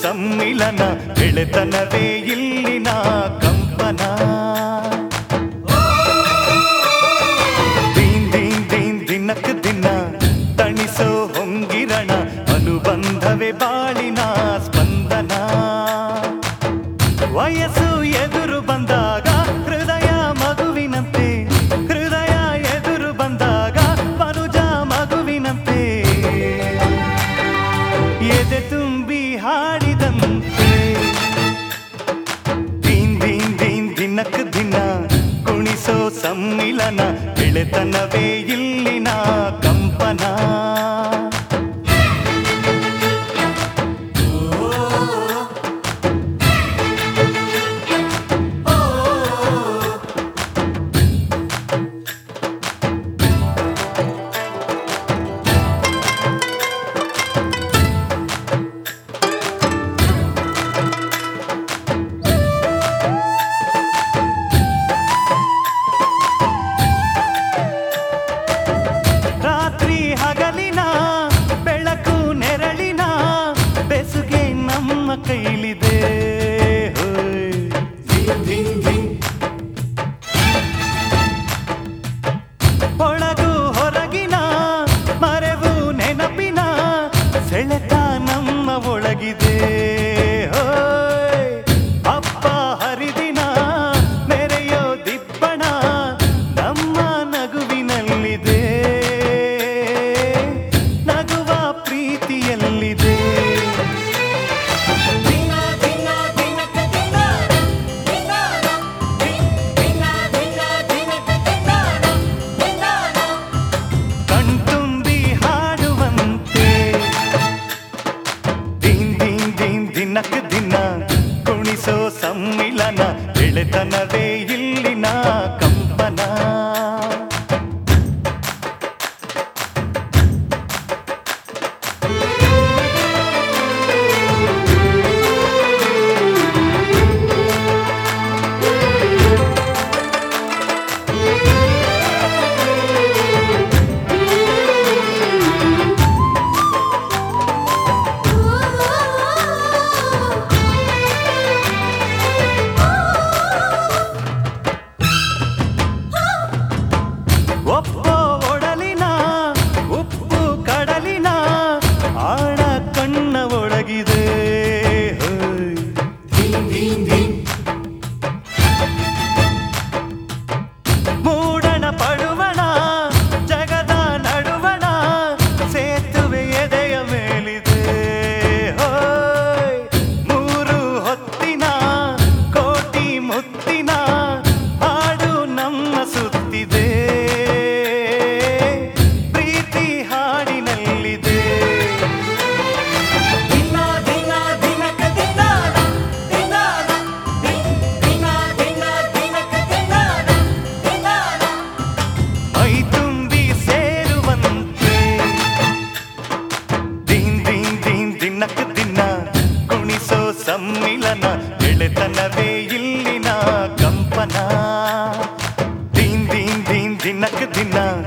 ಸಮ್ಮಿಲನ ಗೆಳೆತನವೇ ಇಲ್ಲಿನ ಕಂಪನ ದೀನ್ ದೀನ್ ದೀನ್ ದಿನಕ್ ದಿನ ತಣಿಸೋ ಹೊಂಗಿರಣ ಅನುಬಂಧವೇ ಬಾಳಿನ ಸ್ಪಂದನ ವಯಸ್ಸು ಎದುರು ಬಂದಾಗ ಹೃದಯ ಮಗುವಿನಂತೆ ಹೃದಯ ಎದುರು ಬಂದಾಗ ಮನುಜ ಮಗುವಿನಂತೆ ಎದೆ ತುಂಬಿ ಹಾಡಿದಂತೆ ದೀನ್ ದೀನ್ ದೀನ್ ದಿನಕ್ ದಿನ ಕುಣಿಸೋ ಸಮ್ಮಿಲನ ಗೆಳೆತನವೇ ಇಲ್ಲಿನ ಕಂಪನ ರಾತ್ರಿ ಹಗಲಿನ ಬೆಳಕು ನೆರಳಿನ ಬೆಸುಗೆ ನಮ್ಮ ಕೈಲಿದೆ ಹೋಯ್. ಒಳಗು ಹೊರಗಿನ ಮರೆವು ನೆನಪಿನ ಸೆಳೆತ ನಮ್ಮ ಒಳಗಿದೆ ಹೋಯ್. ಅಪ್ಪ ಹರಿದಿನ ಮೆರೆಯೋ ದಿಬ್ಬಣ ನಮ್ಮ ನಗುವಿನಲ್ಲಿದೆ ನಗುವ ಪ್ರೀತಿಯಲ್ಲಿದೆ ದಿನ ದಿನ ದಿನಕ ದಿನ ದಿನ ದಿನ ದಿನ ದಿನಕ ದಿನ ದಿನ ಕಣ್ತುಂಬಿ ಹಾಡುವಂತೆ ದೀನ್ ದೀನ್ ದೀನ್ ದಿನಕ್ ದಿನ ಕುಣಿಸೋ ಸಮ್ಮಿಲನ ಗೆಳೆತನವೇ ಇಲ್ಲಿನ ಕಂಪನ ಒಪ್ಪೋ ಒಡಲಿನ ಉಪ್ಪು ಕಡಲಿನ ಆಳ ಕಣ್ಣ ಒಳಗಿದೆ ಹೋಯ್. ಮೂಡಣ ಪಡುವಣ ಜಗದ ನಡುವಣ ಸೇತುವೆ ಎದೆಯ ಮೇಲಿದೆ ಹೋಯ್. ಮೂರು ಹೊತ್ತಿನ ಕೋಟಿ ಮುತ್ತಿನ ಹಾಡು ನಮ್ಮ ಸುತ್ತಿದೆ ಪ್ರೀತಿ ಹಾಡಿನಲ್ಲಿದೆ ದಿನ ದಿನ ದಿನಕ ದಿನ ದಿನ ದಿನ ದಿನ ದಿನಕ ದಿನ ದಿನ ಮೈ ತುಂಬಿ ಸೇರುವಂತೆ ದೀನ್ ದೀನ್ ದೀನ್ ದಿನಕ್ ದಿನ ಕುಣಿಸೋ ಸಮ್ಮಿಲನ ಗೆಳೆತನವೇ ಇಲ್ಲಿನ ಕಂಪನ ದೀನ್ ದೀನ್ ದೀನ್ ದಿನಕ್ ದಿನ